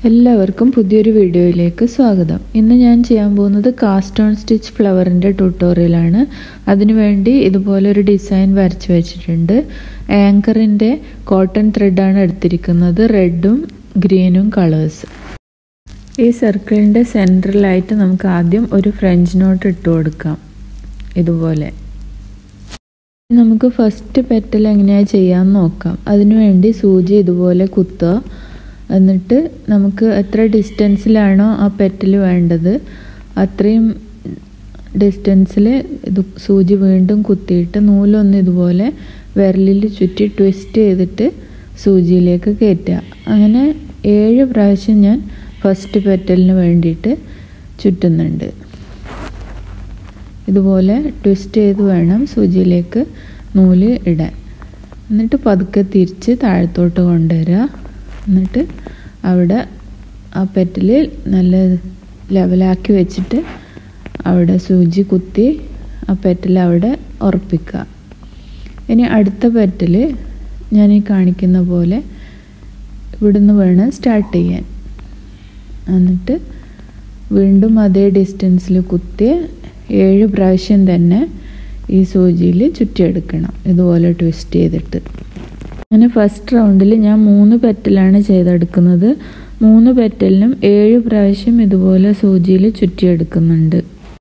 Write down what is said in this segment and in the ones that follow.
എല്ലാവർക്കും പുതിയൊരു വീഡിയോയിലേക്ക് സ്വാഗതം ഇന്ന് ഞാൻ ചെയ്യാൻ പോകുന്നത് കാസ്റ്റ് ഓൺ സ്റ്റിച്ച് ഫ്ലവറിൻ്റെ ട്യൂട്ടോറിയലാണ് അതിനുവേണ്ടി ഇതുപോലെ ഒരു ഡിസൈൻ വരച്ച് വെച്ചിട്ടുണ്ട് ആങ്കറിൻ്റെ കോട്ടൺ ത്രെഡാണ് എടുത്തിരിക്കുന്നത് റെഡും ഗ്രീനും കളേഴ്സ് ഈ സർക്കിളിൻ്റെ സെൻറ്ററിലായിട്ട് നമുക്ക് ആദ്യം ഒരു ഫ്രഞ്ച് നോട്ട് ഇട്ട് കൊടുക്കാം ഇതുപോലെ നമുക്ക് ഫസ്റ്റ് പെറ്റൽ എങ്ങനെയാണ് ചെയ്യാൻ നോക്കാം അതിനുവേണ്ടി സൂചി ഇതുപോലെ കുത്തുക എന്നിട്ട് നമുക്ക് എത്ര ഡിസ്റ്റൻസിലാണോ ആ പെറ്റൽ വേണ്ടത് അത്രയും ഡിസ്റ്റൻസിൽ ഇത് സൂചി വീണ്ടും കുത്തിയിട്ട് നൂലൊന്ന് ഇതുപോലെ വിരലിൽ ചുറ്റി ട്വിസ്റ്റ് ചെയ്തിട്ട് സൂചിയിലേക്ക് കയറ്റുക അങ്ങനെ ഏഴ് പ്രാവശ്യം ഞാൻ ഫസ്റ്റ് പെറ്റലിന് വേണ്ടിയിട്ട് ചുറ്റുന്നുണ്ട് ഇതുപോലെ ട്വിസ്റ്റ് ചെയ്ത് വേണം സൂചിയിലേക്ക് നൂല് ഇടാൻ എന്നിട്ട് പതുക്കെ തിരിച്ച് താഴത്തോട്ട് കൊണ്ടുവരിക എന്നിട്ട് അവിടെ ആ പെറ്റിൽ നല്ല ലെവലാക്കി വെച്ചിട്ട് അവിടെ സൂചി കുത്തി ആ പെറ്റിൽ അവിടെ ഉറപ്പിക്കുക ഇനി അടുത്ത പെറ്റിൽ ഞാൻ ഈ കാണിക്കുന്ന പോലെ ഇവിടുന്ന് വേണം സ്റ്റാർട്ട് ചെയ്യാൻ എന്നിട്ട് വീണ്ടും അതേ ഡിസ്റ്റൻസിൽ കുത്തി ഏഴ് പ്രാവശ്യം തന്നെ ഈ സൂചിയിൽ ചുറ്റിയെടുക്കണം ഇതുപോലെ ട്വിസ്റ്റ് ചെയ്തിട്ട് അങ്ങനെ ഫസ്റ്റ് റൗണ്ടിൽ ഞാൻ മൂന്ന് പെറ്റലാണ് ചെയ്തെടുക്കുന്നത് മൂന്ന് പെറ്റലിനും ഏഴ് പ്രാവശ്യം ഇതുപോലെ സൂചിയിൽ ചുറ്റിയെടുക്കുന്നുണ്ട്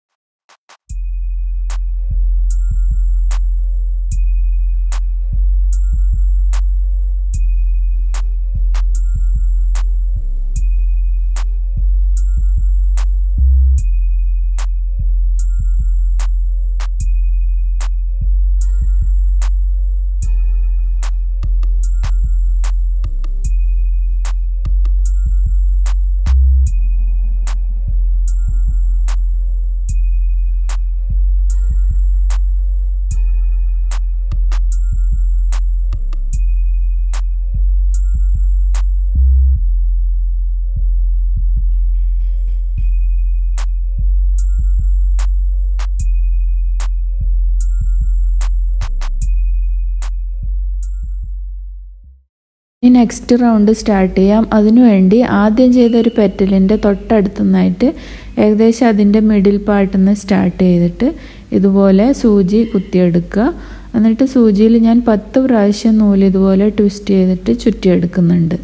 ഇനി നെക്സ്റ്റ് റൗണ്ട് സ്റ്റാർട്ട് ചെയ്യാം അതിനുവേണ്ടി ആദ്യം ചെയ്ത ഒരു പെറ്റലിൻ്റെ തൊട്ടടുത്തുനിന്നായിട്ട് ഏകദേശം അതിൻ്റെ മിഡിൽ പാർട്ടിൽ നിന്ന് സ്റ്റാർട്ട് ചെയ്തിട്ട് ഇതുപോലെ സൂചി കുത്തിയെടുക്കുക എന്നിട്ട് സൂചിയിൽ ഞാൻ പത്ത് പ്രാവശ്യം നൂല് ഇതുപോലെ ട്വിസ്റ്റ് ചെയ്തിട്ട് ചുറ്റിയെടുക്കുന്നുണ്ട്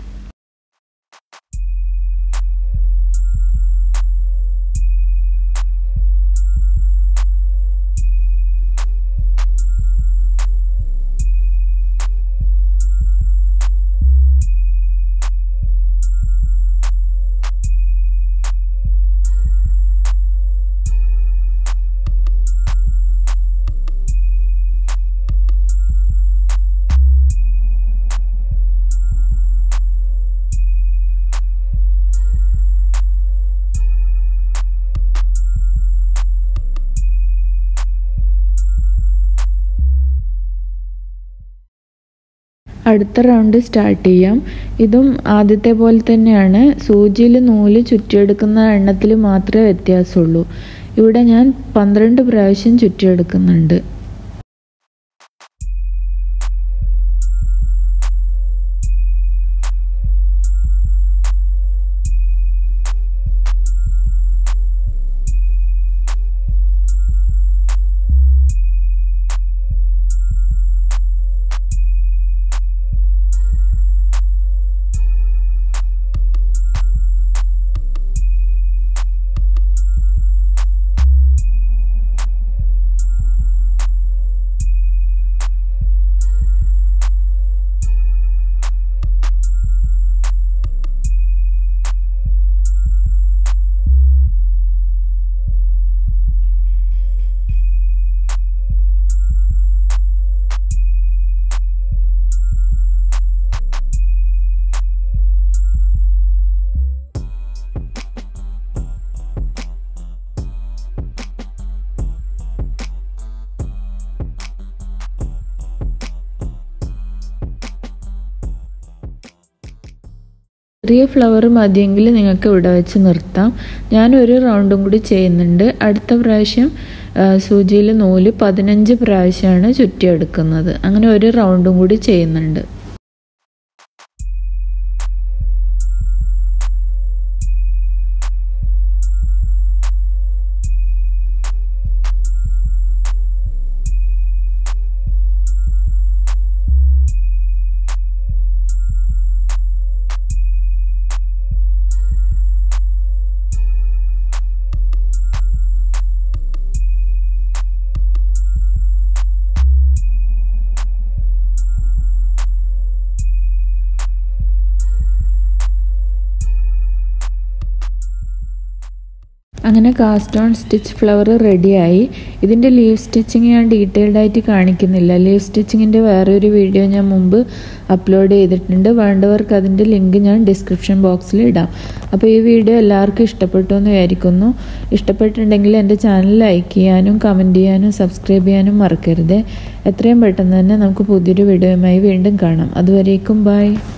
അടുത്ത റൗണ്ട് സ്റ്റാർട്ട് ചെയ്യാം ഇതും ആദ്യത്തെ പോലെ തന്നെയാണ് സൂചിയിൽ നൂല് ചുറ്റിയെടുക്കുന്ന എണ്ണത്തിൽ മാത്രമേ വ്യത്യാസമുള്ളൂ ഇവിടെ ഞാൻ പന്ത്രണ്ട് പ്രാവശ്യം ചുറ്റിയെടുക്കുന്നുണ്ട് ചെറിയ ഫ്ലവർ മതിയെങ്കിൽ നിങ്ങൾക്ക് ഇവിടെ വെച്ച് നിർത്താം ഞാൻ ഒരു റൗണ്ടും കൂടി ചെയ്യുന്നുണ്ട് അടുത്ത പ്രാവശ്യം സൂചിയിൽ നൂല് പതിനഞ്ച് പ്രാവശ്യമാണ് ചുറ്റിയെടുക്കുന്നത് അങ്ങനെ ഒരു റൗണ്ടും കൂടി ചെയ്യുന്നുണ്ട് അങ്ങനെ കാസ്റ്റ് ഓൺ സ്റ്റിച്ച് ഫ്ലവർ റെഡിയായി ഇതിൻ്റെ ലീവ് സ്റ്റിച്ചിങ് ഞാൻ ഡീറ്റെയിൽഡ് ആയിട്ട് കാണിക്കുന്നില്ല ലീവ് സ്റ്റിച്ചിങ്ങിൻ്റെ വേറൊരു വീഡിയോ ഞാൻ മുമ്പ് അപ്ലോഡ് ചെയ്തിട്ടുണ്ട് വേണ്ടവർക്ക് അതിൻ്റെ ലിങ്ക് ഞാൻ ഡിസ്ക്രിപ്ഷൻ ബോക്സിൽ ഇടാം അപ്പോൾ ഈ വീഡിയോ എല്ലാവർക്കും ഇഷ്ടപ്പെട്ടു എന്ന് വിചാരിക്കുന്നു ഇഷ്ടപ്പെട്ടിട്ടുണ്ടെങ്കിൽ എൻ്റെ ചാനൽ ലൈക്ക് ചെയ്യാനും കമൻറ്റ് ചെയ്യാനും സബ്സ്ക്രൈബ് ചെയ്യാനും മറക്കരുത് എത്രയും പെട്ടെന്ന് തന്നെ നമുക്ക് പുതിയൊരു വീഡിയോയുമായി വീണ്ടും കാണാം അതുവരേക്കും ബൈ